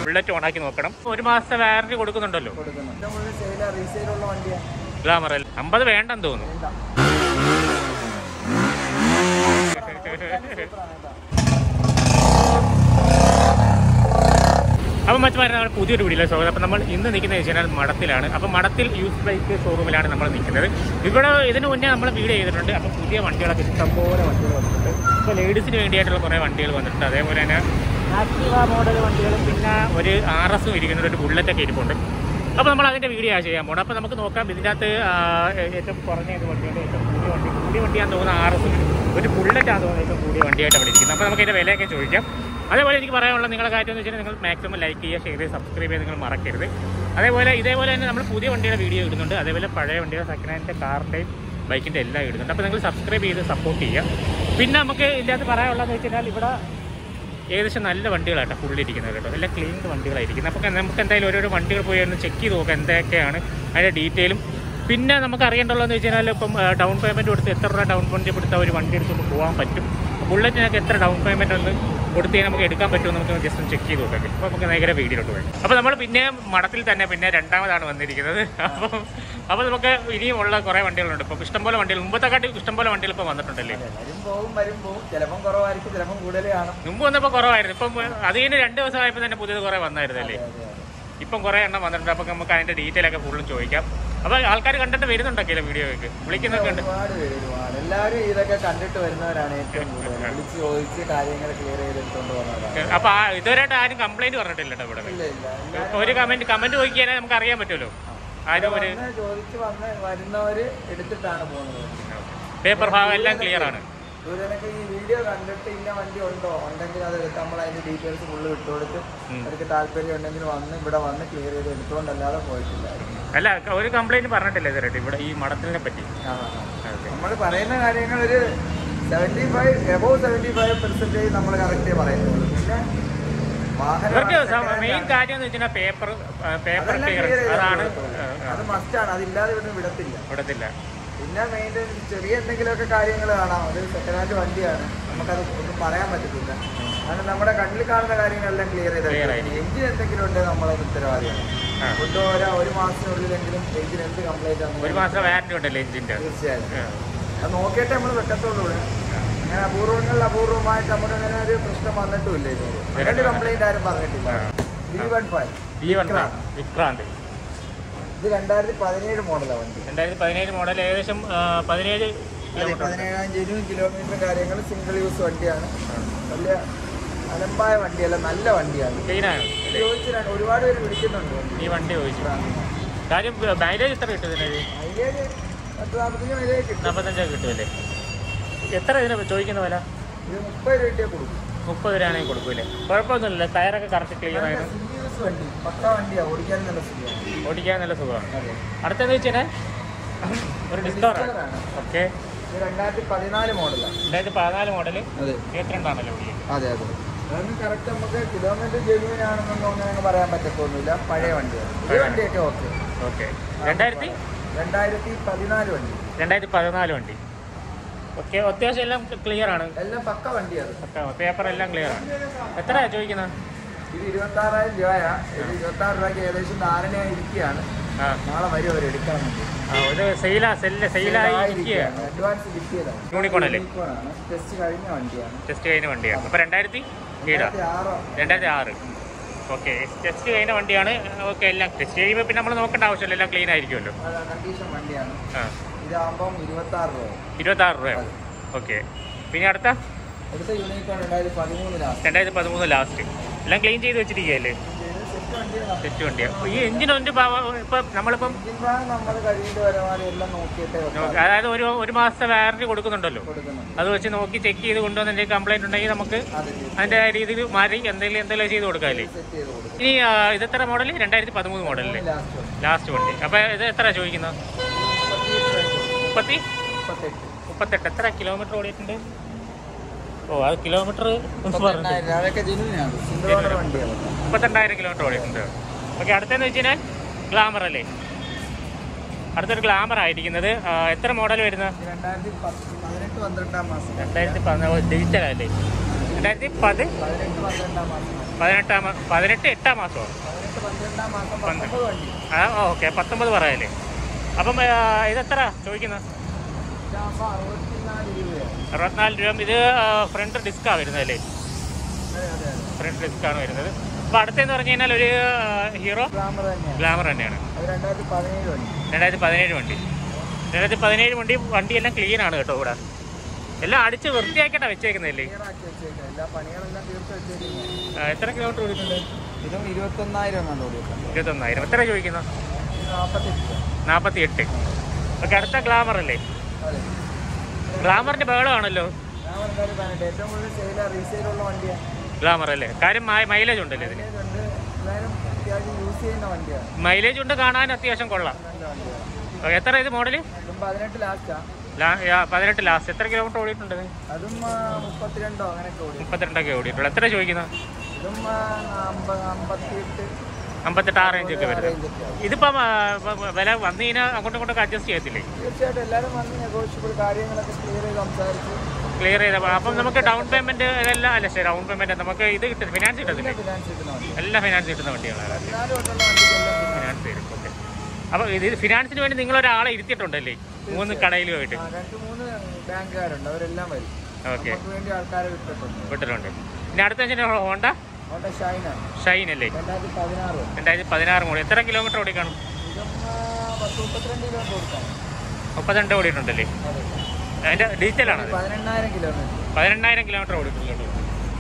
Bullet ഓണാക്കി നോക്കണം ഒരു മാസത്തെ വാറന്റി കൊടുക്കുന്നുണ്ടല്ലോ കൊടുക്കുന്നു ഇത് മുഴുവൻ സെയിലാ റീസെയിലുള്ള വണ്ടിയാണ് ഗ്ലാമർ അമ്പത് വേണ്ടെന്ന് തോന്നുന്നു വേണ്ട അപ്പം മറ്റു നമ്മൾ പുതിയൊരു വീഡിയോ സ്വാഗതം അപ്പം നമ്മൾ ഇന്ന് നിൽക്കുന്നത് വെച്ച് കഴിഞ്ഞാൽ മഠത്തിലാണ് അപ്പം മഠത്തിൽ യൂസ് ബൈക്ക് ഷോറൂമിലാണ് നമ്മൾ നിൽക്കുന്നത് ഇവിടെ ഇതിന് മുന്നേ നമ്മൾ വീഡിയോ ചെയ്തിട്ടുണ്ട് അപ്പം പുതിയ വണ്ടികളൊക്കെ ഇഷ്ടംപോലെ വണ്ടികൾ വന്നിട്ടുണ്ട് ഇപ്പോൾ ലേഡീസിന് വേണ്ടിയായിട്ടുള്ള കുറേ വണ്ടികൾ വന്നിട്ടുണ്ട് അതേപോലെ തന്നെ ആക്റ്റീവ മോഡൽ വണ്ടികളും പിന്നെ ഒരു ആർ എസും ഇരിക്കുന്ന ഒരു ബുള്ളറ്റൊക്കെ ഇരിപ്പുണ്ട് അപ്പോൾ നമ്മൾ അതിൻ്റെ വീഡിയോ ചെയ്യാൻ പോകണം അപ്പോൾ നമുക്ക് നോക്കാം ഇതിൻ്റെ അകത്ത് ആ, ഏറ്റവും കുറഞ്ഞ ഇത് വണ്ടിയുണ്ട് ഏറ്റവും കൂടിയ വണ്ടി കൂടിയ വണ്ടിയാണെന്ന് തോന്നുന്ന ആർ എസും ഒരു ബുള്ളറ്റാണെന്ന് തോന്നുന്നത് ഏറ്റവും കൂടിയ വണ്ടിയായിട്ട് അവിടെ ഇരിക്കുന്നത് അപ്പോൾ നമുക്ക് അതിൻ്റെ വിലയൊക്കെ ചോദിക്കാം അതേപോലെ എനിക്ക് പറയാനുള്ള നിങ്ങളുടെ കാര്യം എന്ന് വെച്ചാൽ നിങ്ങൾ മാക്സിമം ലൈക്ക് ചെയ്യുക ഷെയർ ചെയ്യുക സബ്സ്ക്രൈബ് ചെയ്യുക നിങ്ങൾ മറക്കരുത് അതേപോലെ ഇതേപോലെ തന്നെ നമ്മൾ പുതിയ വണ്ടിയുടെ വീഡിയോ ഇടുന്നുണ്ട് അതേപോലെ പഴയ വണ്ടിയുടെ സെക്കൻഡ് ഹാൻഡിൻ്റെ കാറിൻ്റെയും ബൈക്കിൻ്റെ എല്ലാം ഇടുന്നുണ്ട് അപ്പോൾ നിങ്ങൾ സബ്സ്ക്രൈബ് ചെയ്ത് സപ്പോർട്ട് ചെയ്യുക പിന്നെ നമുക്ക് ഇതിൻ്റെ അകത്ത് പറയാനുള്ളതെന്ന് വെച്ച് കഴിഞ്ഞാൽ ഇവിടെ ഏകദേശം നല്ല വണ്ടികളാണ് ഫുള്ളിരിക്കുന്നത് കേട്ടോ എല്ലാം ക്ലീൻഡ് വണ്ടികളായിരിക്കുന്നത് അപ്പോൾ നമുക്ക് എന്തായാലും ഓരോരോ വണ്ടികൾ പോയി ഒന്ന് ചെക്ക് ചെയ്ത് നോക്കാം എന്തൊക്കെയാണ് അതിൻ്റെ ഡീറ്റെയിലും പിന്നെ നമുക്ക് അറിയേണ്ടുള്ളതെന്ന് വെച്ച് കഴിഞ്ഞാൽ ഇപ്പം ഡൗൺ പേയ്മെൻറ്റ് കൊടുത്ത് എത്ര രൂപ ഡൗൺ പേയ്മെൻറ്റ് കൊടുത്താൽ ഒരു വണ്ടി എടുത്തുകൊണ്ട് പോകാൻ പറ്റും ബുള്ളറ്റിനൊക്കെ എത്ര ഡൗൺ പേയ്മെൻറ്റ് ഒന്ന് കൊടുത്ത് കഴിഞ്ഞാൽ നമുക്ക് എടുക്കാൻ പറ്റുമോ നമുക്ക് ജസ്റ്റ് ഒന്ന് ചെക്ക് ചെയ്ത് നോക്കാം അപ്പോൾ നമുക്ക് നേരെ വീഡിയോട്ട് പോയി അപ്പോൾ നമ്മൾ പിന്നെ മഠത്തിൽ തന്നെ പിന്നെ രണ്ടാമതാണ് വന്നിരിക്കുന്നത് അപ്പം അപ്പോൾ നമുക്ക് ഇനിയും ഉള്ള കുറേ വണ്ടികളുണ്ട് ഇപ്പം ഇഷ്ടംപോലെ വണ്ടികൾ മുമ്പത്തെക്കാട്ടി ഇഷ്ടംപോലെ വണ്ടികൾ ഇപ്പോൾ വന്നിട്ടുണ്ടല്ലേ വരും പോവും വരും പോവും ചിലപ്പം കുറവായിരിക്കും ചിലപ്പം കൂടുതൽ കാണും മുമ്പ് വന്നപ്പോൾ കുറവായിരുന്നു ഇപ്പം അത് കഴിഞ്ഞ് രണ്ട് ദിവസമായപ്പോൾ തന്നെ പുതിയത് കുറേ വന്നായിരുന്നല്ലേ അതെ, അതെ, അതെ. ഇപ്പം കുറേ എണ്ണം വന്നിട്ടുണ്ട് അപ്പം നമുക്ക് അതിൻ്റെ ഡീറ്റെയിൽ ഒക്കെ ഫുള്ളും ചോദിക്കാം അപ്പോൾ ആൾക്കാർ കണ്ടിട്ട് വരുന്നുണ്ടൊക്കെയല്ലേ വീഡിയോയ്ക്ക് വിളിക്കുന്നൊക്കെ ഉണ്ട് ഒരുപാട് പേര് ഒരുപാട് എല്ലാവരും ഇതൊക്കെ കണ്ടിട്ട് വരുന്നവരാണ് ഏറ്റവും കൂടുതൽ വിളിച്ച് ചോദിച്ച് കാര്യങ്ങൾ ക്ലിയർ ചെയ്തെടുത്തോണ്ട് പോകുന്നവരാണ് അപ്പോൾ ആ ഇതുവരെയായിട്ട് ആരും കംപ്ലൈൻറ്റ് പറഞ്ഞിട്ടില്ല കേട്ടോ ഇവിടെ ഇല്ല ഇല്ല എല്ലാവരും ഒരു കമൻറ്റ് കമൻറ്റ് നോക്കിയാലേ നമുക്ക് അറിയാൻ പറ്റുമല്ലോ ആരും ഒരു വന്ന് ചോദിച്ച് വന്ന് വരുന്നവര് എടുത്തിട്ടാണ് പോകുന്നത് പേപ്പർ ഭാഗം എല്ലാം ക്ലിയർ ആണ് ഇവരൊക്കെ ഈ വീഡിയോ കണ്ടിട്ട് ഇന്ന വണ്ടി ഉണ്ടോ ഉണ്ടെങ്കിൽ അത് എടുത്ത് നമ്മൾ അതിന്റെ ഡീറ്റെയിൽസ് ഫുള്ള് വിട്ടുകൊടുത്ത് ഉം. അവർക്ക് താല്പര്യം ഉണ്ടെങ്കിൽ വന്ന് ഇവിടെ വന്ന് ക്ലിയർ ചെയ്ത് എടുത്തുകൊണ്ടല്ലാതെ പോയിട്ടില്ലായിരുന്നു അല്ല ഒരു കംപ്ലൈൻറ്റ് പറഞ്ഞിട്ടില്ല ഇതുവരെയായിട്ട് ഇവിടെ ഈ മഠത്തിനെ പറ്റി ഓക്കെ നമ്മൾ പറയുന്ന കാര്യങ്ങൾ ഒരു seventy five above seventy five percentage നമ്മൾ കറക്റ്റ് പറയുന്നുള്ളൂ പിന്നെ വാഹനം ഇവർക്ക് second hand മെയിൻ ആണ്. കാര്യം എന്ന് വെച്ചാൽ പേപ്പർ പേപ്പർ അതെല്ലാം ക്ലിയർ clear ചെയ്ത് അതാണ് കൊടുത്തോളൂ. ആ, ആ, അത് മസ്റ്റാണ് അതില്ലാതെ ഇവിടുന്ന് വിടത്തില്ല വിടത്തില്ല പിന്നെ മെയിൻ്റെനൻസ് ചെറിയ എന്തെങ്കിലുമൊക്കെ കാര്യങ്ങൾ കാണാം അത് സെക്കൻഡ് ഹാൻഡ് വണ്ടിയാണ് നമുക്കത് ഒന്നും പറയാൻ പറ്റത്തില്ല കാരണം നമ്മുടെ കണ്ണിൽ കാണുന്ന കാര്യങ്ങളെല്ലാം ക്ലിയർ Clear ചെയ്ത് ആയിരിക്കും. എഞ്ചിൻ എന്തെങ്കിലും ഉണ്ടെങ്കിൽ നമ്മളത് ഉത്തരവാദിയാണ് ആ. കൊണ്ടുപോരാ ഒരു മാസത്തിനുള്ളിലെങ്കിലും എഞ്ചിൻ എന്ത് കംപ്ലൈന്റ് ആണ് ഒരു മാസം വാറന്റി ഉണ്ടല്ലോ എഞ്ചിൻ്റെ തീർച്ചയായും അത് നോക്കിയിട്ടേ നമ്മൾ വെക്കത്തുള്ളൂ ഇവിടെ. അങ്ങനെ അപൂർവങ്ങളിൽ അപൂർവമായിട്ട് നമുക്ക് അങ്ങനെ ഒരു പ്രശ്നം വന്നിട്ടുമില്ല ഇതുവരെ അങ്ങനെ കംപ്ലൈന്റ് ആരും പറഞ്ഞിട്ടില്ല വി വൺ ഫൈവ് ഈ വൺ വിക്രാന്ത് ഇത് രണ്ടായിരത്തി പതിനേഴ് മോഡലാണ് വണ്ടി രണ്ടായിരത്തി പതിനേഴ് മോഡൽ ഏകദേശം ആ, പതിനേഴ് കിലോമീറ്റർ ഉണ്ട്. പതിനേഴാം ജനുവൻ കിലോമീറ്റർ കാര്യങ്ങൾ സിംഗിൾ യൂസ് വണ്ടിയാണ് വലിയ അലമ്പായ വണ്ടിയല്ല നല്ല വണ്ടിയാണ് ക്ലീനാണ് അല്ലേ? ചോദിച്ചിട്ടാണ് ഒരുപാട് പേര് വിളിക്കുന്നുണ്ട് ഈ വണ്ടി ചോദിച്ചു കാര്യം മൈലേജ് എത്ര കിട്ടും ഇതിന് മൈലേജ് പത്ത് നാൽപ്പത്തഞ്ച് മൈലേജ് കിട്ടും നാൽപ്പത്തഞ്ചൊക്കെ കിട്ടുമല്ലേ എത്ര ഇതിന് ചോദിക്കുന്ന വില ഇത് മുപ്പത് രൂപ കിട്ടിയാൽ കൊടുക്കും മുപ്പത് രൂപയാണെങ്കിൽ കൊടുക്കൂലേ കുഴപ്പമൊന്നുമില്ല ടയറൊക്കെ കറക്റ്റ് ക്ലിയർ ആയിരുന്നു സിംഗിൾ യൂസ് വണ്ടി പക്ക വണ്ടിയാണ് ഓടിക്കാൻ നല്ല സുഖമാണ് ഓടിക്കാൻ നല്ല സുഖമാണ് അതെ അടുത്തെന്ന് വെച്ചാൽ ഒരു ഡിസ്കവറാണ് ഡിസ്കവറാണ്. ഓക്കെ ഇത് രണ്ടായിരത്തി പതിനാല് മോഡലാണ് രണ്ടായിരത്തി പതിനാല് മോഡൽ അതെ ഇരുപത്തിരണ്ടാണല്ലോ ഓടിയത് അതെ അതെ അതൊന്നും കറക്റ്റ് നമുക്ക് കിലോമീറ്റർ ജെന്യൂൻ ആണെന്നൊന്നും അങ്ങനെ പറയാൻ പറ്റത്തൊന്നുമില്ല പഴയ വണ്ടിയാണ് ഈ പഴയ വണ്ടിയൊക്കെ ഓക്കെ ഓക്കെ രണ്ടായിരത്തി രണ്ടായിരത്തി പതിനാല് വണ്ടി രണ്ടായിരത്തി പതിനാല് വണ്ടി ഓക്കെ അത്യാവശ്യം എല്ലാം ക്ലിയർ ആണ് എല്ലാം പക്ക വണ്ടിയാണ് പേപ്പർ എല്ലാം ക്ലിയർ ആണ് എത്രയാ ചോദിക്കുന്നത് ഇത് ഇരുപത്തി ആറായിരം രൂപയാ ഇത് ഇരുപത്തി ആറ് രൂപയ്ക്ക് ഏകദേശം ധാരണ ഇരിക്കുകയാണ് ആ നാളെ വരും അവർ എടുക്കാൻ വേണ്ടി ആ, ഒരു സെയിലാ സെല്ല് സെയിലായി ഇരിക്കുക അഡ്വാൻസ് കിട്ടിയതാണ് യൂണിക്കോൺ അല്ലേ യൂണിക്കോണാണ് ടെസ്റ്റ് കഴിഞ്ഞ വണ്ടിയാണ് ടെസ്റ്റ് കഴിഞ്ഞ വണ്ടിയാണ് അപ്പോൾ രണ്ടായിരത്തി ഏഴാ രണ്ടായിരത്തി ആറോ രണ്ടായിരത്തി ആറ് ഓക്കെ ടെസ്റ്റ് കഴിഞ്ഞ വണ്ടിയാണ് ഓക്കെ എല്ലാം ടെസ്റ്റ് ചെയ്യുമ്പോൾ പിന്നെ നമ്മൾ നോക്കേണ്ട ആവശ്യമില്ല എല്ലാം ക്ലീൻ ആയിരിക്കുമല്ലോ കണ്ടീഷൻ വണ്ടിയാണ് ആ ഇതാകുമ്പം ഇരുപത്തി ആറ് രൂപ ഇരുപത്താറ് രൂപ ഓക്കെ പിന്നെ അടുത്ത അടുത്ത യൂണിക്കോൺ രണ്ടായിരത്തി പതിമൂന്നിലാണ് രണ്ടായിരത്തി പതിമൂന്ന് ലാസ്റ്റ് എല്ലാം ക്ലീൻ ചെയ്ത് വെച്ചിരിക്കുകയല്ലേ സെറ്റ് വണ്ടിയാണ് ടെസ്റ്റ് വണ്ടിയാണ് അപ്പോൾ ഈ എഞ്ചിൻ ഒന്ന് ഇപ്പം നമ്മളിപ്പം എഞ്ചിൻ ഭാഗം നമ്മൾ കഴിയുന്ന വരവാതെ എല്ലാം നോക്കിയിട്ടേ വെക്കാൻ അതായത് ഒരു ഒരു മാസത്തെ വാറന്റി കൊടുക്കുന്നുണ്ടല്ലോ കൊടുക്കുന്നുണ്ട് അത് വെച്ച് നോക്കി ചെക്ക് ചെയ്ത് കൊണ്ടുവന്ന് എന്തെങ്കിലും കംപ്ലൈന്റ് ഉണ്ടെങ്കിൽ നമുക്ക് അതെ അതിന്റെ രീതിയിൽ മാറി എന്തെങ്കിലും എന്തെങ്കിലും ചെയ്ത് കൊടുക്കാമല്ലേ സെറ്റ് ചെയ്ത് കൊടുക്കും ഇനി ആ, ഇത് എത്ര മോഡൽ രണ്ടായിരത്തി പതിമൂന്ന് മോഡലല്ലേ ലാസ്റ്റ് വണ്ടി ലാസ്റ്റ് വണ്ടി അപ്പൊ ഇത് എത്ര ചോദിക്കുന്നത് മുപ്പത്തി മുപ്പത്തെട്ട് മുപ്പത്തെട്ട് എത്ര കിലോമീറ്റർ ഓടിയിട്ടുണ്ട് ഓ അത് കിലോമീറ്റർ മുപ്പത്തെണ്ണായിരം അതൊക്കെ ജെനുവിനാണ് സിംഗിൾ ഓണർ വണ്ടിയാണ് മുപ്പത്തെണ്ണായിരം കിലോമീറ്റർ ഓടിയിട്ടുണ്ട് ഓക്കെ അടുത്തെന്ന് വെച്ച് കഴിഞ്ഞാൽ ഗ്ലാമർ അല്ലേ അടുത്തൊരു ഗ്ലാമർ ആയിരിക്കുന്നത് ആ, എത്ര മോഡൽ വരുന്നത് രണ്ടായിരത്തി പത്ത് പതിനെട്ട് പന്ത്രണ്ടാം മാസം രണ്ടായിരത്തി പതിനാല് ഡിജിറ്റൽ അല്ലേ രണ്ടായിരത്തി പത് പതിനെട്ട് പന്ത്രണ്ടാം മാസം പതിനെട്ടാം മാ- പതിനെട്ട് എട്ടാം മാസമോ പതിനെട്ട് പന്ത്രണ്ടാം മാസം പന്ത്രണ്ട്. പത്തൊമ്പത് വണ്ടി ആ ഓക്കെ പത്തൊമ്പത് പറയാല്ലേ അപ്പം ആ, ഇതെത്ര ചോദിക്കുന്നത് ഇതാകുമ്പോൾ അറുപത്തിനാല് രൂപയാണ് അറുപത്തിനാല് രൂപ ഇത് ഫ്രണ്ട് ഡിസ്കാണ് വരുന്നതല്ലേ അതെ അതെ അതെ ഫ്രണ്ട് ഡിസ്കാണ് വരുന്നത് അപ്പോൾ അടുത്തെന്ന് പറഞ്ഞു കഴിഞ്ഞാൽ ഒരു ഹീറോ ഗ്ലാമർ തന്നെയാണ് ഗ്ലാമർ തന്നെയാണ് അത് രണ്ടായിരത്തി പതിനേഴ് വണ്ടി രണ്ടായിരത്തി പതിനേഴ് വണ്ടി രണ്ടായിരത്തി പതിനേഴ് വണ്ടി വണ്ടിയെല്ലാം ക്ലീൻ ആണ് കേട്ടോ ഇവിടെ എല്ലാം അടിച്ച് വൃത്തിയാക്കിയിട്ടാ വെച്ചേക്കുന്നതല്ലേ ക്ലിയർ ആക്കി വെച്ചേക്കാം എല്ലാ പണികളെല്ലാം തീർത്ത് വെച്ചേക്കുന്നത് ആ, എത്ര കിലോമീറ്റർ ഓടിയിട്ടുണ്ട് ഇതും ഇരുപത്തൊന്നായിരം കണ്ടു കൊടുക്കാം ഇരുപത്തൊന്നായിരം എത്ര ചോദിക്കുന്നു നാൽപ്പത്തെട്ട് രൂപ നാൽപ്പത്തി എട്ട് ഓക്കെ അടുത്ത ഗ്ലാമർ അല്ലേ അതെ ഗ്ലാമറിന്റെ ബഹളമാണല്ലോ ഗ്ലാമർ എന്തായാലും പതിനെട്ട് ഏറ്റവും കൂടുതൽ സെയില റീസെയിലുള്ള വണ്ടിയാണ് ഗ്ലാമർ അല്ലേ കാര്യം മൈലേജ് ഉണ്ടല്ലോ ഇതിന് മൈലേജ് ഉണ്ട് എല്ലാവരും അത്യാവശ്യം യൂസ് ചെയ്യുന്ന വണ്ടിയാണ് മൈലേജ് ഉണ്ട് കാണാൻ അത്യാവശ്യം കൊള്ളാം നല്ല വണ്ടിയാണ് ഓ, എത്ര ഇത് മോഡല് ഇതും പതിനെട്ട് ലാസ്റ്റാണ് പതിനെട്ട് ലാസ്റ്റ് എത്ര കിലോമീറ്റർ ഓടിയിട്ടുണ്ട് ഇത്? അതും ആ, മുപ്പത്തിരണ്ടോ അങ്ങനെയൊക്കെ ഓടി മുപ്പത്തിരണ്ടൊക്കെ ഓടിയിട്ടുള്ളൂ എത്ര ചോദിക്കുന്നു ഇതും ആ, അമ്പ- അമ്പത്തിയെട്ട് അമ്പത്തെട്ട് ആ റേഞ്ച് ഒക്കെ വരുന്നത് റേഞ്ചൊക്കെ ആവും. ഇതിപ്പം ആ, വ- വ- വില വന്നു കഴിഞ്ഞാൽ അങ്ങോട്ടും ഇങ്ങോട്ടൊക്കെ അഡ്ജസ്റ്റ് ചെയ്യത്തില്ലേ തീർച്ചയായിട്ടും എല്ലാവരും വന്ന് നെഗോഷ്യബിൾ കാര്യങ്ങളൊക്കെ ക്ലിയർ ചെയ്ത് സംസാരിച്ച് ക്ലിയർ ചെയ്ത അപ്പം നമുക്ക് ഡൗൺ പേയ്മെന്റ് ഇതെല്ലാം അല്ല ശരി ഡൗൺ പേയ്മെന്റ് നമുക്ക് ഇത് കിട്ടും ഫിനാൻസ് കിട്ടത്തില്ലേ ഫിനാൻസ് കിട്ടുന്ന വണ്ടി എല്ലാ ഫിനാൻസ് കിട്ടുന്ന വണ്ടികളാണ് പതിനാല് തൊട്ടുള്ള വണ്ടിക്കെല്ലാം ഫിനാൻസ് തരും ഓക്കെ അപ്പോൾ ഇത് ഫിനാൻസിന് വേണ്ടി നിങ്ങൾ ഒരാളെ ഇരുത്തിയിട്ടുണ്ടല്ലേ മൂന്ന് കടയിലുമായിട്ട് ആ, രണ്ട് മൂന്ന് ബാങ്കുകാരുണ്ട് അവരെല്ലാം വരും ഓക്കെ നമുക്ക് വേണ്ടി ആൾക്കാരെ വിട്ടിട്ടുണ്ട് വിട്ടിട്ടുണ്ട് ഇനി അടുത്ത വെച്ചാൽ ഹോണ്ട അവിടെ ഷൈനാണ് ഷൈൻ അല്ലേ രണ്ടായിരത്തി പതിനാറ് വണ്ടി. രണ്ടായിരത്തി പതിനാറ് മോഡൽ എത്ര കിലോമീറ്റർ ഓടിക്കാണും ഇതും ആ, പത്ത് മുപ്പത്തിരണ്ട് കിലോമീറ്റർ കൊടുക്കാം മുപ്പത്തിരണ്ട് ഓടിയിട്ടുണ്ടല്ലേ അതെ അതിന്റെ ഡീറ്റെയിൽ ആണ് പതിനെണ്ണായിരം കിലോമീറ്റർ പതിനെണ്ണായിരം കിലോമീറ്റർ ഓടിയിട്ടുണ്ട് കേട്ടോ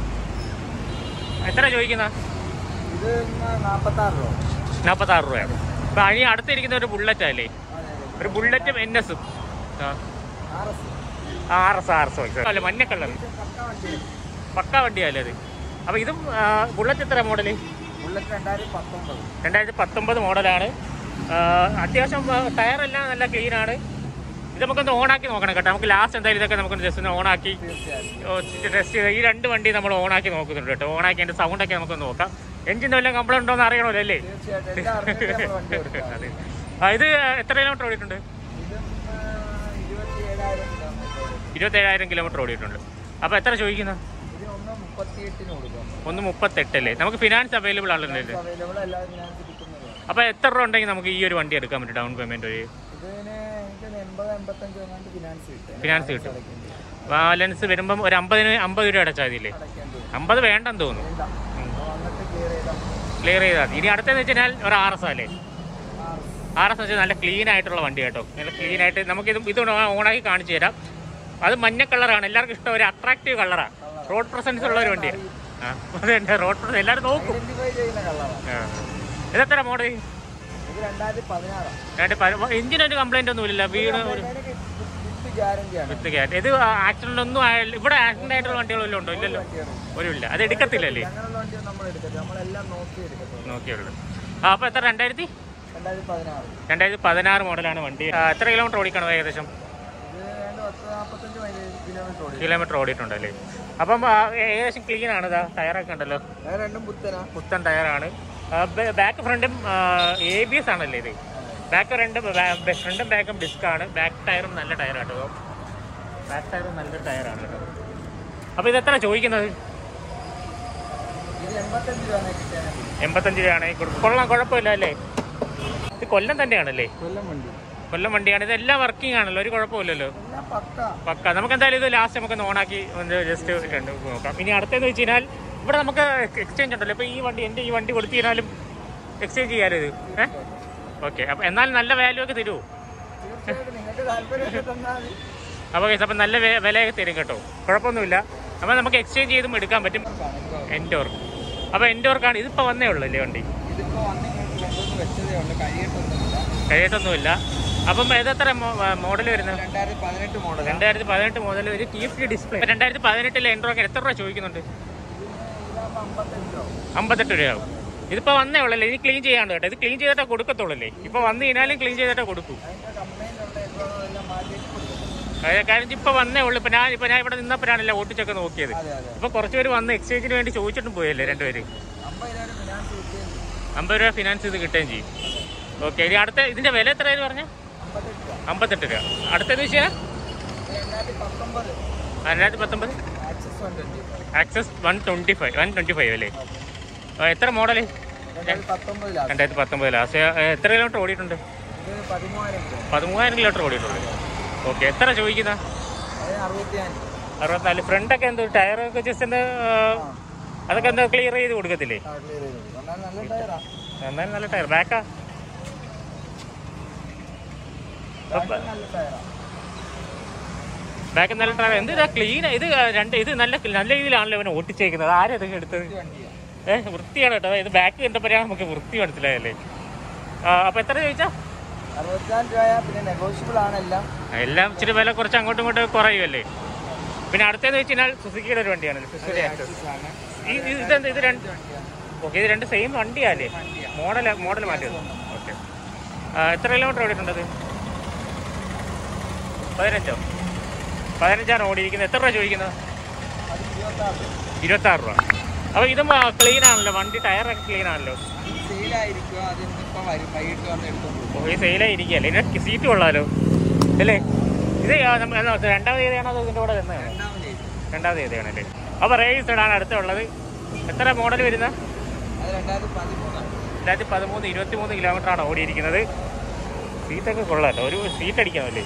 എത്ര ചോദിക്കുന്ന ഇത് നാൽപ്പത്താറ് രൂപ നാൽപ്പത്താറ് രൂപയാണ് ഇപ്പം അഴി അടുത്തിരിക്കുന്ന ഒരു ബുള്ളറ്റ് അല്ലേ അതെ അതെ ഒരു ബുള്ളറ്റും എൻ എസും R S R S R S അല്ല മഞ്ഞ കളർ പക്ക വണ്ടിയാണ് പക്ക വണ്ടിയല്ലേ അത് അപ്പോൾ ഇതും ആ, ബുള്ളറ്റ് എത്ര മോഡല് ബുള്ളറ്റ് രണ്ടായിരത്തി പത്തൊമ്പത് രണ്ടായിരത്തി പത്തൊമ്പത് മോഡലാണ് ആ, അത്യാവശ്യം ആ, ടയറെല്ലാം നല്ല ക്ലീനാണ് ഇത് നമുക്കൊന്ന് ഓണാക്കി നോക്കണം കേട്ടോ നമുക്ക് ലാസ്റ്റ് എന്തായാലും ഇതൊക്കെ നമുക്കൊന്ന് ജസ്റ്റ് ഒന്ന് ഓണാക്കി തീർച്ചയായും ടെസ്റ്റ് ചെയ്ത് ഈ രണ്ട് വണ്ടി നമ്മൾ ഓണാക്കി നോക്കുന്നുണ്ട് കേട്ടോ ഓണാക്കി അതിൻ്റെ സൗണ്ടൊക്കെ നമുക്കൊന്ന് നോക്കാം എഞ്ചിൻ വല്ല കംപ്ലൈൻറ്റ് ഉണ്ടോ എന്ന് അറിയണമല്ലോ അല്ലേ തീർച്ചയായിട്ടും എല്ലാം അറിഞ്ഞിട്ട് നമ്മൾ വണ്ടി കൊടുക്കാം അതെ ആ, ഇത് എത്ര കിലോമീറ്റർ ഓടിയിട്ടുണ്ട് ഇതും ഇരുപത്തി ഏഴായിരം കിലോമീറ്റർ ഇരുപത്തേഴായിരം കിലോമീറ്റർ ഓടിയിട്ടുണ്ട് അപ്പോൾ എത്ര ചോദിക്കുന്നത് ഇതിന് ഒന്ന് മുപ്പത്തിയെട്ടിന് കൊടുക്കാം ഒന്ന് മുപ്പത്തെട്ടല്ലേ നമുക്ക് ഫിനാൻസ് അവൈലബിൾ ആണല്ലോ ഇത് അവൈലബിൾ എല്ലാ ഫിനാൻസ് കിട്ടുന്നതാണ് അപ്പോൾ എത്ര രൂപ ഉണ്ടെങ്കിൽ നമുക്ക് ഈ ഒരു വണ്ടി എടുക്കാൻ പറ്റും ഡൗൺ പേയ്മെൻറ്റ് ഒരു ഇതിന് എനിക്ക് എൺപത് എൺപത്തഞ്ച് എങ്ങാണ്ട് ഫിനാൻസ് കിട്ടും ഫിനാൻസ് കിട്ടും. അടയ്ക്കേണ്ടി വരും. ബാലൻസ് വരുമ്പം ഒരു അമ്പതിന് അമ്പത് രൂപ അടച്ചാൽ മതിയില്ലേ അടയ്ക്കേണ്ടി വരും. അമ്പത് വേണ്ടെന്ന് തോന്നുന്നു വേണ്ട. അപ്പൊ വന്നിട്ട് ക്ലിയർ ചെയ്താൽ ക്ലിയർ ചെയ്താൽ മതി ഇനി അടുത്തെന്ന് വെച്ച് കഴിഞ്ഞാൽ ഒരു ആർ എസ് അല്ലേ ആ, ആർ എസ് വെച്ചാൽ നല്ല ക്ലീൻ ആയിട്ടുള്ള വണ്ടി കേട്ടോ നല്ല ക്ലീൻ ആയിട്ട് നമുക്കിത് ഇത് ഓണാക്കി കാണിച്ചു തരാം അത് മഞ്ഞ കളറാണ് എല്ലാവർക്കും ഇഷ്ടം ഒരു അട്രാക്റ്റീവ് കളറാണ് റോഡ് പ്രസൻസ് ഉള്ള ഒരു വണ്ടിയാണ് ആ അതെ റോഡ് പ്രസൻസ് എല്ലാവരും നോക്കും ഐഡന്റിഫൈ ചെയ്യുന്ന കളറാണ് ആ. ഇതെത്ര മോഡൽ ഇത് രണ്ടായിരത്തി പതിനാറാണ് രണ്ട് എഞ്ചിനൊരു കംപ്ലൈന്റ് ഒന്നുമില്ല വീണ് ഒരു വിത്ത് ഗ്യാരണ്ടിയാണ് വിത്ത് ഗ്യാറ്റ് ഇത് ആക്സിഡന്റ് ഒന്നും ആയ- ഇവിടെ ആക്സിഡന്റ് ആയിട്ടുള്ള വണ്ടികൾ വല്ലതും ഉണ്ടോ ഇല്ലല്ലോ ഒരു ഇല്ല അത് എടുക്കത്തില്ലല്ലേ അങ്ങനെയുള്ള വണ്ടിയാണ് നമ്മൾ എടുക്കട്ടെ നമ്മളെല്ലാം നോക്കി എടുക്കത്തുള്ളൂ നോക്കിയുള്ളൂ ആ അപ്പോൾ എത്ര രണ്ടായിരത്തി രണ്ടായിരത്തി പതിനാറ് രണ്ടായിരത്തി പതിനാറ് മോഡലാണ് വണ്ടി ആ, എത്ര കിലോമീറ്റർ ഓടിക്കണം ഏകദേശം ഇത് ഏതാണ്ട് പത്ത് നാൽപ്പത്തഞ്ച് മൈലേജ് കിലോമീറ്റർ ഓടി കിലോമീറ്റർ ഓടിയിട്ടുണ്ടല്ലേ അപ്പം ആ, ഏകദേശം ക്ലീൻ ആണ് ഇതാ ടയറൊക്കെ ഉണ്ടല്ലോ അത് രണ്ടും പുത്തനാ പുത്തൻ ടയറാണ് ബാക്ക് ഫ്രണ്ടും എ ബി എസ് ആണല്ലേ ഇത് ബാക്ക് രണ്ടും ഫ്രണ്ടും ബാക്കും ഡിസ്ക് ആണ് ബാക്ക് ടയറും നല്ല ടയറാണ് കേട്ടോ ബാക്ക് ടയറും നല്ല ടയറാണ് കേട്ടോ അപ്പോൾ ഇത് എത്ര ചോദിക്കുന്നത് ഇത് എൺപത്തഞ്ച് രൂപ കിട്ടാനാണ് എൺപത്തഞ്ച് രൂപയാണ് കൊടുക്കും കൊള്ളാം കുഴപ്പമില്ല അല്ലേ ഇത് കൊല്ലം തന്നെയാണല്ലേ കൊല്ലം വണ്ടി കൊല്ലം വണ്ടിയാണ് ഇതെല്ലാം വർക്കിംഗ് ആണല്ലോ ഒരു കുഴപ്പമില്ലല്ലോ എല്ലാം പക്ക പക്ക നമുക്ക് എന്തായാലും ഇത് ലാസ്റ്റ് നമുക്ക് ഓണാക്കി ഒന്ന് ജസ്റ്റ് രണ്ട് നോക്കാം ഇനി അടുത്തെന്ന് വെച്ച് കഴിഞ്ഞാൽ ഇവിടെ നമുക്ക് എക്സ്ചേഞ്ച് ഉണ്ടല്ലോ ഇപ്പോൾ ഈ വണ്ടി എൻ്റെ ഈ വണ്ടി കൊടുത്തു കഴിഞ്ഞാലും എക്സ്ചേഞ്ച് ചെയ്യാലോ ഇത് ഏഹ് ഓക്കെ അപ്പം എന്നാൽ നല്ല വാല്യൂ ഒക്കെ തരുമോ തീർച്ചയായിട്ടും നിങ്ങൾക്ക് താല്പര്യമൊക്കെ തന്നാൽ മതി. അപ്പോൾ കേസ് അപ്പം നല്ല വെ- വിലയൊക്കെ തരും കേട്ടോ കുഴപ്പമൊന്നുമില്ല അപ്പോൾ നമുക്ക് എക്സ്ചേഞ്ച് ചെയ്തും എടുക്കാൻ പറ്റും എൻഡോർ അപ്പോൾ എൻഡോർക്കാണ് ഇതിപ്പോൾ വന്നേ ഉള്ളൂ അല്ലേ വണ്ടി ഇതിപ്പോ വന്നിങ്ങനെ കൊണ്ടുവന്ന് വെച്ചതേ ഉള്ളൂ കഴിയത്തൊന്നുമില്ല കഴിയത്തൊന്നുമില്ല അപ്പം ഇതെത്ര മോഡൽ വരുന്നത് രണ്ടായിരത്തി പതിനെട്ട് മോഡൽ രണ്ടായിരത്തി പതിനെട്ട് മുതൽ ഒരു ടി എഫ് ഡിസ്പ്ലേ രണ്ടായിരത്തി പതിനെട്ടിലെ എൻഡ്രോക്ക് എത്ര രൂപ ചോദിക്കുന്നുണ്ട് ഇതാകുമ്പോൾ അമ്പത്തഞ്ചോ അമ്പത്തെട്ട് രൂപയാവും ഇതിപ്പോൾ വന്നേ ഉള്ളല്ലേ ഇത് ക്ലീൻ ചെയ്യാണ്ട് കേട്ടോ ഇത് ക്ലീൻ ചെയ്തിട്ടേ കൊടുക്കത്തുള്ളല്ലേ ഇപ്പോൾ വന്നു കഴിഞ്ഞാലും ക്ലീൻ ചെയ്തിട്ടേ കൊടുക്കൂ അതിന്റെ കംപ്ലൈന്റ് ഉള്ള എന്തോ എല്ലാം മാറ്റി കൊടുക്കും. അതായത് കാര്യം ഇപ്പോൾ വന്നേ ഉള്ളൂ ഇപ്പം ഞാൻ ഇപ്പോൾ ഞാൻ ഇവിടെ നിന്നപ്പോഴാണല്ലോ ഓട്ടിച്ചൊക്കെ നോക്കിയത് അതെ അതെ ഇപ്പോൾ കുറച്ച് പേര് വന്ന് എക്സ്ചേഞ്ചിന് വേണ്ടി ചോദിച്ചിട്ടും പോയല്ലേ രണ്ടുപേര് അമ്പത് രൂപ ഫിനാൻസ് കിട്ടിയത് അമ്പത് രൂപ ഫിനാൻസ് ചെയ്ത് കിട്ടുകയും ചെയ്യും ഓക്കെ ഇനി അടുത്ത ഇതിൻ്റെ വില എത്രയായിരുന്നു പറഞ്ഞാൽ അമ്പത്തെട്ട് രൂപ അമ്പത്തെട്ട് രൂപ അടുത്തെന്ന് വെച്ചാൽ ഇത് രണ്ടായിരത്തി പത്തൊമ്പത് രണ്ടായിരത്തി പത്തൊമ്പത് ആക്സസ് വണ്ടി Access one twenty five one twenty five അല്ലേ ആ, എത്ര മോഡല് രണ്ടായിരത്തി പത്തൊമ്പതിലാണ് രണ്ടായിരത്തി പത്തൊമ്പത് ലാസ്റ്റ് എത്ര കിലോമീറ്റർ ഓടിയിട്ടുണ്ട് ഇത് പതിമൂവായിരം രൂപ പതിമൂവായിരം കിലോമീറ്റർ ഓടിയിട്ടുണ്ട് ഓക്കെ എത്ര ചോദിക്കുന്ന അതിന് അറുപത്തിയഞ്ച് അറുപത്തിനാല് ഫ്രണ്ടൊക്കെ എന്ത് ടയറൊക്കെ ജസ്റ്റ് എന്താ അതൊക്കെ എന്താ ക്ലിയർ ചെയ്ത് കൊടുക്കത്തില്ലേ ആ ക്ലിയർ ചെയ്തു എന്നാൽ നല്ല ടയറാ എന്നാലും നല്ല ടയർ ബാക്കാ നല്ല ടയറാ ബാക്ക് നല്ല ടയർ എന്ത് ഇതാ ക്ലീൻ ഇത് രണ്ട് ഇത് നല്ല നല്ല രീതിയിലാണല്ലോ ഇവനെ ഓട്ടിച്ചേക്കുന്നത് ആരും ഇതൊക്കെ എടുത്തത് ഈ വണ്ടിയാ ഏഹ് വൃത്തിയാണ് കേട്ടോ ഇത് ബാക്ക് കണ്ടപ്പോഴാണ് നമുക്ക് വൃത്തി മനസ്സിലായല്ലേ ആ, അപ്പൊ എത്ര ചോദിച്ചാ അറുപത്തിനാല് രൂപയാ പിന്നെ നെഗോഷ്യബിൾ ആണ് എല്ലാം എല്ലാം ഇച്ചിരി വില കുറച്ച് അങ്ങോട്ടും ഇങ്ങോട്ടും കുറയുമല്ലേ പിന്നെ അടുത്തേന്ന് വെച്ച് കഴിഞ്ഞാൽ സുസുക്കിയുടെ ഒരു വണ്ടിയാണ് സുസുക്കി ആക്സസ് Axis ആണ് ഈ ഈ- ഇതെന്ത് ഇത് രണ്ട് ഓക്കെ ഇത് രണ്ട് സെയിം വണ്ടിയല്ലേ വണ്ടിയാ മോഡൽ മോഡൽ മാറ്റിയത് ഓക്കെ എത്ര കിലോമീറ്റർ ഓടിയിട്ടുണ്ടത് പതിനഞ്ചോ പതിനഞ്ചാണ് ഓടിയിരിക്കുന്നത് എത്ര രൂപ ചോദിക്കുന്നത് അത് ഇരുപത്താറ് ഇരുപത്താറ് രൂപ അപ്പോൾ ഇതും ക്ലീൻ ആണല്ലോ വണ്ടി ടയറൊക്കെ ക്ലീൻ ആണല്ലോ സെയിലായിരിക്കും അത് ഇന്നിപ്പം വരും വൈകിട്ട് വന്ന് എടുത്തോണ്ട് പോകും ഓ ഈ സെയിലായി ഇരിക്കുകയല്ലേ ഇതിന് സീറ്റ് കൊള്ളാലോ അല്ലേ ഇത് ആ നമ്മ- എന്നാ, രണ്ടാമത് തീയതിയാണോ അതോ ഇതിൻ്റെ കൂടെ തന്നെയാണ് രണ്ടാമത് ചെയ്തു രണ്ടാമത് തീയതിയാണല്ലേ അപ്പോൾ റേസ് ഇടാണ് അടുത്തുള്ളത് എത്ര മോഡൽ വരുന്ന അത് രണ്ടായിരത്തി പതിമൂന്നാണ് രണ്ടായിരത്തി പതിമൂന്ന് ഇരുപത്തി മൂന്ന് കിലോമീറ്റർ ആണ് ഓടിയിരിക്കുന്നത് സീറ്റൊക്കെ കൊള്ളാമല്ലോ ഒരു സീറ്റ് അടിക്കാമല്ലേ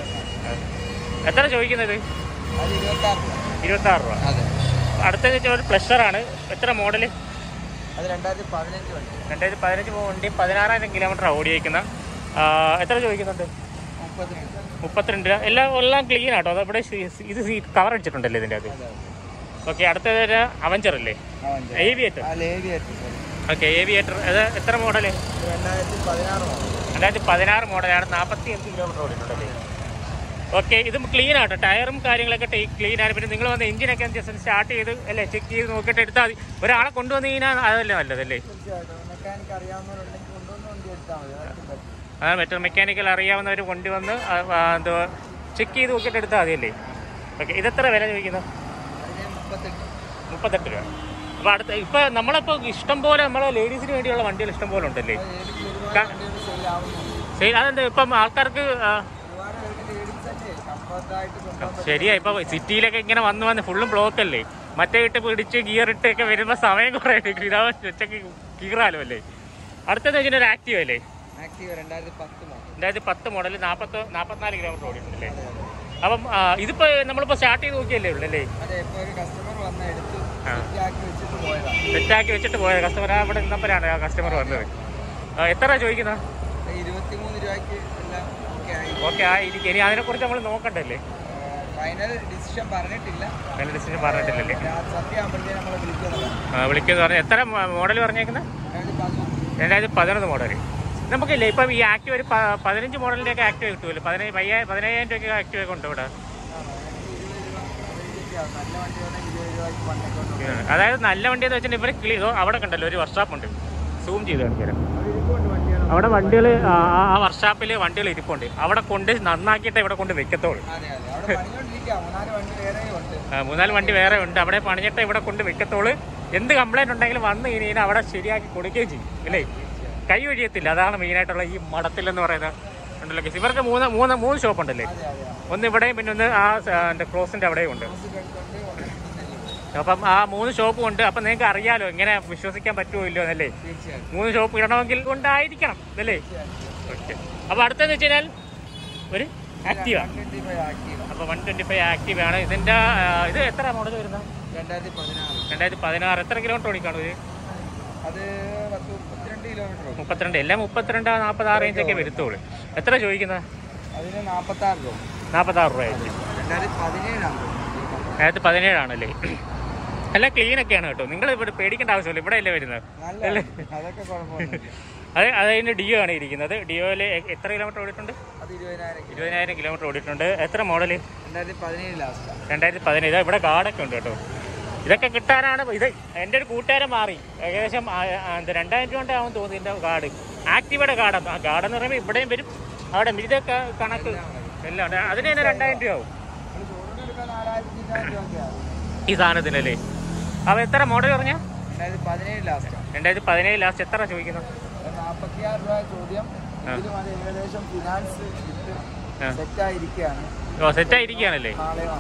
എത്ര ചോദിക്കുന്നത് അത് ഇരുപത്താറ് രൂപ ഇരുപത്താറ് രൂപ അതെ അടുത്തത് വെച്ചാൽ ഒരു പ്ലഷറാണ് എത്ര മോഡൽ അത് രണ്ടായിരത്തി പതിനഞ്ച് വണ്ടി രണ്ടായിരത്തി പതിനഞ്ച് വണ്ടി പതിനാറായിരം കിലോമീറ്റർ ഓടിയിരിക്കുന്ന ആ, എത്ര ചോദിക്കുന്നുണ്ട് മുപ്പത്തിരണ്ട് മുപ്പത്തിരണ്ട് രൂപ എല്ലാം എല്ലാം ക്ലീൻ ആട്ടോ അതവിടെ ഇത് സീറ്റ് കവർ അടിച്ചിട്ടുണ്ടല്ലേ ഇതിൻ്റെ അത് അതെ ഓക്കെ അടുത്തത് ഒരു അവഞ്ചർ അല്ലേ അവൻ്റെ ഏവിയേറ്റർ ആ ലേവിയായിട്ട് ഓക്കെ ഏവിയേറ്റർ അത് എത്ര മോഡൽ രണ്ടായിരത്തി പതിനാറ് മോഡൽ രണ്ടായിരത്തി പതിനാറ് മോഡലാണ് നാൽപ്പത്തി അഞ്ച് കിലോമീറ്റർ ഓടിയിട്ടുണ്ടല്ലേ ഓക്കെ ഇതും ക്ലീൻ ആട്ടോ ടയറും കാര്യങ്ങളൊക്കെ ക്ലീൻ ആണ് പിന്നെ നിങ്ങൾ വന്ന് എഞ്ചിനൊക്കെ ജസ്റ്റ് സ്റ്റാർട്ട് ചെയ്ത് അല്ലേ ചെക്ക് ചെയ്ത് നോക്കിയിട്ട് എടുത്താൽ മതി ഒരാളെ കൊണ്ടുവന്ന് കഴിഞ്ഞാൽ അതല്ലേ നല്ലതല്ലേ തീർച്ചയായിട്ടും മെക്കാനിക്ക് അറിയാവുന്നവരുണ്ടെങ്കിൽ കൊണ്ടുവന്ന് വണ്ടി എടുത്താൽ മതി അതായിരിക്കും better. അതാണ് മറ്റേ മെക്കാനിക്കൽ അറിയാവുന്നവർ കൊണ്ടുവന്ന് ആ, ആ, എന്തോ ചെക്ക് ചെയ്ത് നോക്കിയിട്ട് എടുത്താൽ മതിയല്ലേ ഓക്കെ ഇതെത്ര വില ചോദിക്കുന്നത് അതിന് മുപ്പത്തെട്ട് മുപ്പത്തെട്ട് രൂപ അപ്പോൾ അടുത്ത ഇപ്പോൾ നമ്മളിപ്പോൾ ഇഷ്ടം പോലെ നമ്മളെ ലേഡീസിന് വേണ്ടിയുള്ള വണ്ടികൾ ഇഷ്ടം പോലെ ഉണ്ടല്ലേ അത് ലേഡീസ് ഒരുപാട് ക- വണ്ടികൾ സെയിൽ ആവുന്നുണ്ട് ശരി അതെന്താ ഇപ്പം ആൾക്കാർക്ക് ആ, ഒരുപാട് പേർക്ക് ലേഡീസ് അല്ലേ കംഫർട്ടായിട്ട് കൊണ്ടുപോകാൻ പറ്റും ശരിയാ ഇപ്പൊ സിറ്റിയിലൊക്കെ ഇങ്ങനെ വന്ന് വന്ന് ഫുള്ളും ബ്ലോക്ക് അല്ലേ മറ്റേ ഇട്ട് പിടിച്ച് ഗിയർ ഇട്ടൊക്കെ വരുമ്പോ സമയം കുറെ എടുക്കും ഇതാ ഒറ്റക്ക് കീറാലോ അല്ലേ അടുത്തത് വെച്ചാൽ ഒരു ആക്റ്റീവ് അല്ലേ ആക്റ്റീവ് രണ്ടായിരത്തി പത്ത് മോഡൽ രണ്ടായിരത്തി പത്ത് മോഡൽ നാൽപ്പത്തി നാൽപ്പത്തിനാല് കിലോമീറ്റർ ഓടിയിട്ടുണ്ടല്ലേ അതെ അതെ അപ്പം ആ, ഇതിപ്പോ നമ്മളിപ്പോ സ്റ്റാർട്ട് ചെയ്ത് നോക്കിയല്ലേ ഉള്ളൂ അല്ലേ അതെ ഇപ്പോൾ ഒരു കസ്റ്റമർ വന്ന് എടുത്ത് ആ. സെറ്റാക്കി വെച്ചിട്ട് പോയതാണ് സെറ്റാക്കി വെച്ചിട്ട് പോയ കസ്റ്റമർ അവിടെ നിന്നപ്പോഴാണ് ആ കസ്റ്റമർ വന്നത് ആ, എത്ര ചോദിക്കുന്നത് ഇരുപത്തിമൂന്ന് രൂപയ്ക്ക് എല്ലാം ഓക്കെ ആയി ഓക്കെ ആ ഇരിക്കും ഇനി അതിനെക്കുറിച്ച് നമ്മൾ നോക്കണ്ടല്ലേ ഫൈനൽ ഡിസിഷൻ പറഞ്ഞിട്ടില്ല നല്ല ഡിസിഷൻ പറഞ്ഞിട്ടില്ലല്ലേ സത്യം ആകുമ്പോഴത്തേക്ക് നമ്മളെ വിളിക്കുന്നതാണ് ആ, വിളിക്കുന്നത് പറഞ്ഞാൽ എത്ര മോഡൽ പറഞ്ഞേക്കുന്നത് രണ്ടായിരത്തി പതിനൊന്ന് രണ്ടായിരത്തി പതിനൊന്ന് മോഡൽ നമുക്കില്ലേ ഇപ്പം ഈ ആക്റ്റീവ് ഒരു പ- പതിനഞ്ച് മോഡലിൻ്റെ ഒക്കെ ആക്റ്റീവ് കിട്ടുമല്ലോ പതിനഞ്ച് പയ്യായിരം പതിനയ്യായിരം രൂപയ്ക്ക് ആക്റ്റീവ് ഒക്കെ ഉണ്ട് ഇവിടെ നല്ല വണ്ടി വേണമെങ്കിൽ ഇരുപത് രൂപയ്ക്ക് പണ്ടൊക്കെ ഉണ്ട് അതായത് നല്ല വണ്ടി എന്ന് വെച്ചിട്ടുണ്ടെങ്കിൽ ഇവരെ ക്ലീ അവിടെ കണ്ടല്ലോ ഒരു വർക്ക്ഷോപ്പ് ഉണ്ട് സൂം ചെയ്ത് കാണിക്കാം അത് ഇരിപ്പുണ്ട് വണ്ടികൾ അവിടെ വണ്ടികൾ ആ വർക്ക്ഷോപ്പിൽ വണ്ടികൾ ഇരിപ്പുണ്ട് അവിടെ കൊണ്ട് നന്നാക്കിയിട്ട് ഇവിടെ കൊണ്ട് വെക്കത്തോളൂ അതെ അതെ അവിടെ പണിഞ്ഞോണ്ടിരിക്കുക മൂന്നാല് വണ്ടി വേറെയും ഉണ്ട് ആ, മൂന്നാല് വണ്ടി വേറെ ഉണ്ട് അവിടെ പണിഞ്ഞിട്ട് ഇവിടെ കൊണ്ട് വെക്കത്തോളൂ എന്ത് കംപ്ലൈന്റ് ഉണ്ടെങ്കിലും വന്ന് ഇനി ഇതിനെ അവിടെ ശരിയാക്കി കൊടുക്കുകയും ചെയ്യും അല്ലേ കൈ ഒഴിയത്തില്ല അതാണ് മെയിനായിട്ടുള്ള ഈ മടത്തിൽ എന്ന് പറയുന്ന ഉണ്ടല്ലോ കേസ്. ഇവർക്ക് മൂന്ന് മൂന്ന് മൂന്ന് ഷോപ്പ് ഉണ്ടല്ലേ അതെ അതെ ഒന്ന് ഇവിടെയും പിന്നെ ഒന്ന് ആ എൻ്റെ ക്രോസിന്റെ അവിടെയും ഉണ്ട് ക്രോസ് എടുത്തുണ്ട് ഉണ്ട്. അപ്പം ആ മൂന്ന് ഷോപ്പും ഉണ്ട് അപ്പം നിങ്ങൾക്ക് അറിയാലോ എങ്ങനെ വിശ്വസിക്കാൻ പറ്റുമോ ഇല്ലയോ എന്നല്ലേ തീർച്ചയായിട്ടും മൂന്ന് ഷോപ്പ് ഇടണമെങ്കിൽ ഉണ്ടായിരിക്കണം അല്ലേ ഓക്കെ അപ്പോൾ അടുത്തെന്ന് വെച്ച് കഴിഞ്ഞാൽ ഒരു Activa one twenty five active അപ്പോൾ വൺ ട്വൻറ്റി ഫൈവ് ആക്റ്റീവ് ആണ് ഇതിൻ്റെ ആ, ഇത് എത്ര മോഡൽ വരുന്നത് രണ്ടായിരത്തി പതിനാറ് രണ്ടായിരത്തി പതിനാറ് എത്ര കിലോമീറ്റർ ഓടിക്കാണോ ഇത് അത് പത്ത് മുപ്പത്തിരണ്ട് കിലോമീറ്റർ ഉണ്ട് മുപ്പത്തിരണ്ട് എല്ലാം മുപ്പത്തിരണ്ട് നാൽപ്പത് ആ റേഞ്ചൊക്കെ വരുത്തുള്ളൂ എത്ര ചോദിക്കുന്നത് അതിന് നാൽപ്പത്താറ് രൂപ നാൽപ്പത്താറ് രൂപ ആയിരിക്കും രണ്ടായിരത്തി പതിനേഴാണ് രണ്ടായിരത്തി പതിനേഴാണല്ലേ എല്ലാം ക്ലീൻ ഒക്കെയാണ് കേട്ടോ നിങ്ങൾ ഇവിടെ പേടിക്കേണ്ട ആവശ്യമില്ല ഇവിടെ അല്ലേ വരുന്നത് നല്ല അതൊക്കെ കുഴപ്പമൊന്നുമില്ല അത് അതിൻ്റെ ഡിയോ ആണ് ഇരിക്കുന്നത് ഡിയോയിൽ എത്ര കിലോമീറ്റർ ഓടിയിട്ടുണ്ട് അത് ഇരുപതിനായിരം കിലോ ഇരുപതിനായിരം കിലോമീറ്റർ ഓടിയിട്ടുണ്ട് എത്ര മോഡൽ രണ്ടായിരത്തി പതിനേഴ് ലാസ്റ്റാണ് രണ്ടായിരത്തി പതിനേഴ് ഇവിടെ ഗാർഡൊക്കെ ഉണ്ട് കേട്ടോ ഇതൊക്കെ കിട്ടാനാണ് ഇത് എൻ്റെ ഒരു കൂട്ടുകാരൻ മാറി ഏകദേശം ആ- ആ എന്ത് രണ്ടായിരം രൂപ ആവും തോന്നുന്നു ഇതിൻ്റെ കാർഡ് ആക്റ്റീവയുടെ കാർഡ് ആ കാർഡ് എന്ന് പറയുമ്പോൾ ഇവിടെയും വരും അവിടെ ഇതൊക്കെ കണക്ക് എല്ലാം ഉണ്ട് അതിന് തന്നെ രണ്ടായിരം രൂപ ആവും ഒരു ഷോറൂമിൽ എടുക്കാൻ നാലായിരത്തി ഇരുന്നൂറ് രൂപയൊക്കെയാണ് ഈ സാധനത്തിനല്ലേ അപ്പോൾ എത്ര മോഡൽ പറഞ്ഞാൽ രണ്ടായിരത്തി പതിനേഴ് ലാസ്റ്റാണ് രണ്ടായിരത്തി പതിനേഴ് ലാസ്റ്റ് എത്ര ചോദിക്കുന്നത് നാൽപ്പത്തിയാറ് രൂപ ചോദ്യം ഇതിലും അത് ഏകദേശം ഫിനാൻസ് ആ. സെറ്റായിരിക്കുകയാണ് ഓ സെറ്റായിരിക്കുകയാണല്ലേ നാളെ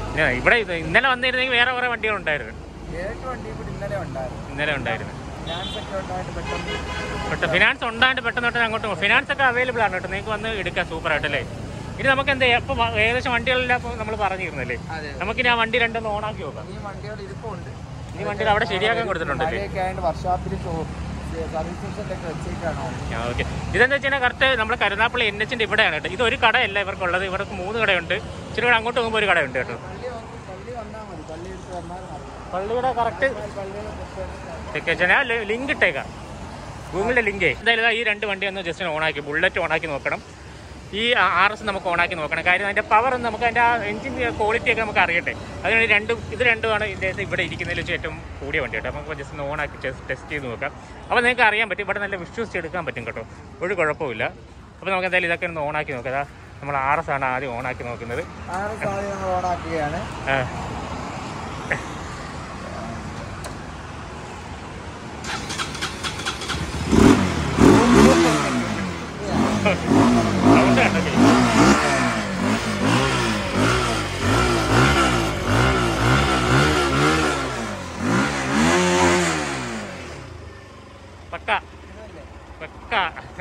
പിന്നെ ഇവിടെ ഇത് ഇന്നലെ വന്നിരുന്നെങ്കിൽ വേറെ കുറെ വണ്ടികളുണ്ടായിരുന്നു ഏഴ് വണ്ടി കൂടി ഇന്നലെ ഉണ്ടായിരുന്നു ഇന്നലെ ഉണ്ടായിരുന്നു ഫിനാൻസ് ഒക്കെ ഉണ്ടായിട്ട് പെട്ടെന്ന് പക്ഷെ ഫിനാൻസ് ഉണ്ടായിട്ട് പെട്ടെന്ന് തൊട്ട് അങ്ങോട്ട് പോകും ഫിനാൻസ് ഒക്കെ അവൈലബിൾ ആണ് കേട്ടോ നിങ്ങൾക്ക് വന്ന് എടുക്കാം സൂപ്പർ ആയിട്ടല്ലേ ഇനി നമുക്ക് എന്താ ഇപ്പൊ വ- ഏകദേശം വണ്ടികളെല്ലാം ഇപ്പൊ നമ്മൾ പറഞ്ഞിരുന്നല്ലേ അതെ നമുക്കിനി ആ വണ്ടി രണ്ടൊന്ന് ഓണാക്കി നോക്കാം ഈ വണ്ടികൾ ഇരിപ്പുണ്ട് ഈ വണ്ടികൾ അവിടെ ശരിയാക്കാൻ കൊടുത്തിട്ടുണ്ടല്ലേ മഴയൊക്കെ ആയതുകൊണ്ട് വർഷാപ്പിൽ സർവീസ് സ്റ്റേഷനിലൊക്കെ വെച്ചേക്കാണോ ഓക്കെ ഇതെന്താ വെച്ചാൽ കറക്റ്റ് നമ്മുടെ കരുനാപ്പള്ളി എൻ എച്ചിന്റെ ഇവിടെയാണ് കേട്ടോ ഇത് ഒരു കടയല്ല ഇവർക്കുള്ളത് ഇവർക്ക് മൂന്ന് കടയുണ്ട് ഇച്ചിരി കൂടെ അങ്ങോട്ട് പോകുമ്പോൾ ഒരു കടയുണ്ട് കേട്ടോ പള്ളി വന്ന് പള്ളി വന്നാൽ മതി പള്ളി എടുത്ത് വന്നാൽ മതി പള്ളിയുടെ കറക്റ്റ് പള്ളിയുടെ തൊട്ട് ലൊക്കേഷൻ ഞാൻ ലിങ്ക് ഇട്ടേക്കാം ഗൂഗിളിന്റെ ലിങ്ക് എന്തായാലും ഇതാ ഈ രണ്ട് വണ്ടി ഒന്ന് ജസ്റ്റ് ഓണാക്കി ബുള്ളറ്റ് ഓണാക്കി നോക്കണം ഈ ആർ എസ് നമുക്ക് ഓണാക്കി നോക്കണം കാര്യം അതിന്റെ പവർ നമുക്ക് അതിന്റെ ആ എഞ്ചിൻ ക്വാളിറ്റി ഒക്കെ നമുക്ക് അറിയട്ടെ അതിന് രണ്ട് ഇത് രണ്ടുമാണ് ഇതിന്റെ ഇവിടെ ഇരിക്കുന്നതിൽ വെച്ച് ഏറ്റവും കൂടിയ വണ്ടി കേട്ടോ നമുക്ക് ജസ്റ്റ് ഒന്ന് ഓണാക്കി ടെസ്റ്റ് ചെയ്ത് നോക്കാം അപ്പോൾ നിങ്ങൾക്ക് അറിയാൻ പറ്റും ഇവിടെ നല്ല വിശ്വസിച്ച് എടുക്കാൻ പറ്റും കേട്ടോ ഒരു കുഴപ്പമില്ല അപ്പോൾ നമുക്ക് എന്തായാലും ഇതൊക്കെ ഒന്ന് ഓണാക്കി നോക്കാം ദാ നമ്മൾ ആർ എസ് ആണ് ആദ്യം ഓണാക്കി നോക്കുന്നത് ആറ് സാധനം നമ്മൾ ഓണാക്കുകയാണ് ആ. സൗണ്ട് കണ്ടല്ലേ പക്ക പക്ക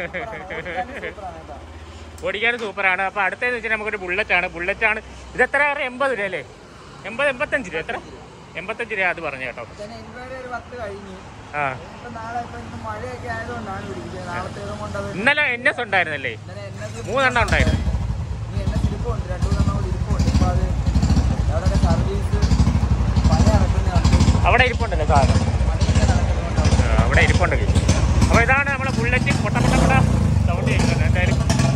ഓടിക്കാൻ സൂപ്പറാണ് അപ്പൊ അടുത്തതെന്ന് വെച്ചാൽ നമുക്കൊരു ബുള്ളറ്റ് ആണ് ബുള്ളറ്റ് ആണ് ഇത് എത്ര എൺപത് രൂപ അല്ലേ എൺപത് എൺപത്തഞ്ച് രൂപ എത്ര എൺപത്തഞ്ച് രൂപ അത് പറഞ്ഞു കേട്ടോ പിന്നെ ഇൻവൈഡ് ഒരു പത്ത് കഴിഞ്ഞു ആ ഇപ്പൊ നാളെ ഇപ്പൊ ഇന്ന് മഴയൊക്കെ ആയതുകൊണ്ടാണ് പിടിക്കുന്നത് നാളത്തേതും കൊണ്ട് അത് ഇന്നലെ എൻ എസ് ഉണ്ടായിരുന്നല്ലേ ഇന്നലെ എൻ എസ് മൂന്നെണ്ണം ഉണ്ടായിരുന്നു ഇനി എൻ എസ് ഇരിപ്പുണ്ട് രണ്ടു മൂന്നെണ്ണം കൂടി ഇരിപ്പുണ്ട് ഇപ്പൊ അത് അവിടെ സർവീസ് പല നടക്കുന്നുണ്ട് അവിടെ ഇരിപ്പുണ്ടല്ലോ സാധനം പണിയൊക്കെ നടക്കുന്നുണ്ട് ആ, അവിടെ ഇരിപ്പുണ്ടല്ലോ അപ്പോൾ ഇതാണ് നമ്മുടെ ബുള്ളറ്റ് പൊട്ട പൊട്ട പൊട്ട സൗണ്ട് കേൾക്കുന്നത് എന്തായാലും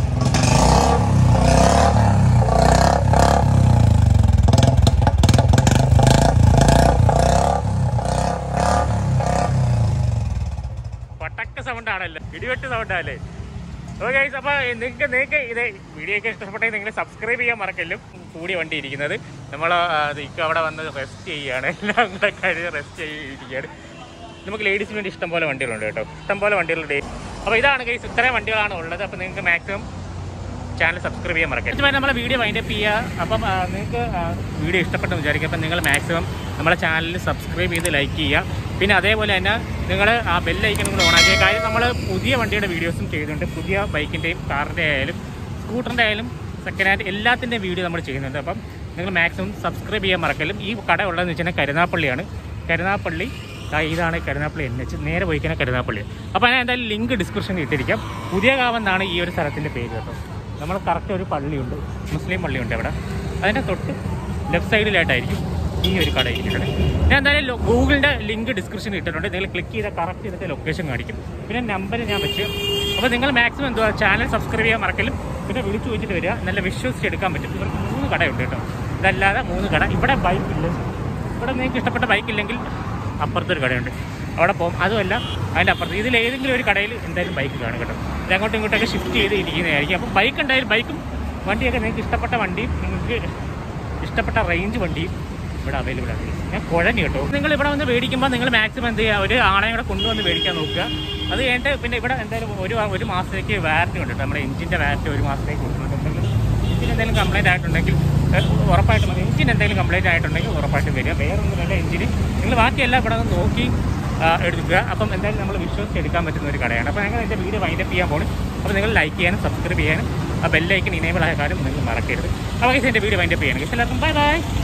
പട്ടക്ക സൗണ്ട് ആണല്ലോ ഇടിവെട്ട് സൗണ്ട് ആണല്ലേ ഓക്കെ അപ്പോൾ നിങ്ങൾക്ക് നിങ്ങൾക്ക് ഇത് വീഡിയോ ഒക്കെ ഇഷ്ടപ്പെട്ടെങ്കിൽ നിങ്ങൾ സബ്സ്ക്രൈബ് ചെയ്യാൻ മറക്കല്ലും കൂടിയ വണ്ടി ഇരിക്കുന്നത് നമ്മൾ ഇക്ക അവിടെ വന്ന് റെസ്റ്റ് ചെയ്യുകയാണ് എല്ലാം കൂടെ കഴിഞ്ഞ് റെസ്റ്റ് ചെയ്തിരിക്കുകയാണ് നമുക്ക് ലേഡീസിന് വേണ്ടി ഇഷ്ടം പോലെ വണ്ടികളുണ്ട് കേട്ടോ ഇഷ്ടം പോലെ വണ്ടികളുണ്ട് അപ്പോൾ ഇതാണ് കേസ് ഇത്രയും വണ്ടികളാണ് ഉള്ളത് അപ്പോൾ നിങ്ങൾക്ക് മാക്സിമം ചാനൽ സബ്സ്ക്രൈബ് ചെയ്യാൻ മറക്കരുത് ഇതുവരെ നമ്മളെ വീഡിയോ വൈൻഡപ്പ് ചെയ്യുക അപ്പം ആ, നിങ്ങൾക്ക് ആ, വീഡിയോ ഇഷ്ടപ്പെട്ടെന്ന് വിചാരിക്കുക അപ്പം നിങ്ങൾ മാക്സിമം നമ്മളെ ചാനൽ സബ്സ്ക്രൈബ് ചെയ്ത് ലൈക്ക് ചെയ്യുക പിന്നെ അതേപോലെ തന്നെ നിങ്ങൾ ആ ബെല്ലൈക്കനും കൂടെ ഓണാക്കിയ കാര്യം നമ്മൾ പുതിയ വണ്ടിയുടെ വീഡിയോസും ചെയ്യുന്നുണ്ട് പുതിയ ബൈക്കിൻ്റെയും കാറിൻ്റെ ആയാലും സ്കൂട്ടറിൻ്റെ ആയാലും സെക്കൻഡ് ഹാൻഡ് എല്ലാത്തിൻ്റെയും വീഡിയോ നമ്മൾ ചെയ്യുന്നുണ്ട് അപ്പം നിങ്ങൾ മാക്സിമം സബ്സ്ക്രൈബ് ചെയ്യാൻ മറക്കലും ഈ കട ഉള്ളതെന്ന് വെച്ചാൽ കരുനാപ്പള്ളിയാണ് കരുനാപ്പള്ളി ദാ ഇതാണ് കരുനാപ്പള്ളി എൻ എച്ച് നേരെ പോയിക്കുന്ന കരുനാപ്പള്ളി അപ്പോൾ ഞാൻ എന്തായാലും ലിങ്ക് ഡിസ്ക്രിപ്ഷനിൽ ഇട്ടിരിക്കാം പുതിയ കാവെന്നാണ് ഈ ഒരു സ്ഥലത്തിൻ്റെ പേര് കേട്ടോ നമ്മൾ കറക്റ്റ് ഒരു പള്ളിയുണ്ട് മുസ്ലിം പള്ളിയുണ്ട് അവിടെ അതിൻ്റെ തൊട്ട് ലെഫ്റ്റ് സൈഡിലായിട്ടായിരിക്കും ഈ ഒരു കട ഇരിക്കുന്നത് ഞാൻ എന്തായാലും ലൊ- ഗൂഗിളിൻ്റെ ലിങ്ക് ഡിസ്ക്രിപ്ഷനിൽ ഇട്ടിട്ടുണ്ട് നിങ്ങൾ ക്ലിക്ക് ചെയ്താൽ കറക്റ്റ് ഇതിൻ്റെ ലൊക്കേഷൻ കാണിക്കും പിന്നെ നമ്പർ ഞാൻ വെച്ച് അപ്പോൾ നിങ്ങൾ മാക്സിമം എന്തുവാ ചാനൽ സബ്സ്ക്രൈബ് ചെയ്യാൻ മറക്കലും പിന്നെ വിളിച്ചു ചോദിച്ചിട്ട് വരിക നല്ല വിശ്വസിച്ച് എടുക്കാൻ പറ്റും ഇവർക്ക് മൂന്ന് കടയുണ്ട് കേട്ടോ ഇതല്ലാതെ മൂന്ന് കട ഇവിടെ ബൈക്കില്ല ഇവിടെ നിങ്ങൾക്ക് ഇഷ്ടപ്പെട്ട ബൈക്കില്ലെങ്കിൽ അപ്പുറത്തൊരു കടയുണ്ട് അവിടെ പോകും അതുമല്ല അതിൻ്റെ അപ്പുറത്ത് ഇതിൽ ഏതെങ്കിലും ഒരു കടയിൽ എന്തായാലും ബൈക്ക് കാണും കേട്ടോ ഇത് അങ്ങോട്ടും ഇങ്ങോട്ടൊക്കെ ഷിഫ്റ്റ് ചെയ്ത് ഇരിക്കുന്നതായിരിക്കും അപ്പോൾ ബൈക്ക് ഉണ്ടായാലും ബൈക്കും വണ്ടിയൊക്കെ നിങ്ങൾക്ക് ഇഷ്ടപ്പെട്ട വണ്ടിയും നിങ്ങൾക്ക് ഇഷ്ടപ്പെട്ട റേഞ്ച് വണ്ടിയും ഇവിടെ അവൈലബിൾ ആണ് ഞാൻ കുഴഞ്ഞു കേട്ടോ നിങ്ങൾ ഇവിടെ വന്ന് മേടിക്കുമ്പോൾ നിങ്ങൾ മാക്സിമം എന്ത് ചെയ്യുക ഒരു ആളെ കൂടെ കൊണ്ടുവന്ന് മേടിക്കാൻ നോക്കുക അത് കഴിഞ്ഞിട്ട് പിന്നെ ഇവിടെ എന്തായാലും ഒരു ഒരു മാസത്തേക്ക് വാറണ്ടി ഉണ്ട് കേട്ടോ നമ്മുടെ എഞ്ചിൻ്റെ വാറണ്ടി ഒരു മാസത്തേക്ക് കൊടുക്കുന്നുണ്ടെങ്കിൽ എഞ്ചിൻ എന്തെങ്കിലും കംപ്ലൈൻറ്റ് ആയിട്ടുണ്ടെങ്കിൽ ഏഹ്, ഉറപ്പായിട്ടും എഞ്ചിൻ എന്തെങ്കിലും കംപ്ലൈൻറ്റ് ആയിട്ടുണ്ടെങ്കിൽ ഉറപ്പായിട്ടും വരിക വേറെ ഒന്നുമല്ല എഞ്ചിന് നിങ്ങൾ ബാക്കിയെല്ലാം ഇവിടെ നിന്ന് നോക്കി ആ, എടുക്കുക അപ്പം എന്തായാലും നമ്മൾ വിശ്വസിച്ച് എടുക്കാൻ പറ്റുന്ന ഒരു കടയാണ് അപ്പോൾ ഞങ്ങൾ എൻ്റെ വീഡിയോ വൈൻഡപ്പ് ചെയ്യാൻ പോകും അപ്പോൾ നിങ്ങൾ ലൈക്ക് ചെയ്യാനും സബ്സ്ക്രൈബ് ചെയ്യാനും ആ ബെല്ലൈക്കൻ ഇനേബിൾ ആയ കാര്യം നിങ്ങൾ മറക്കരുത് അപ്പോൾ എൻ്റെ വീഡിയോ വൈൻഡപ്പ് ചെയ്യണം എല്ലാവർക്കും ബൈ ബൈ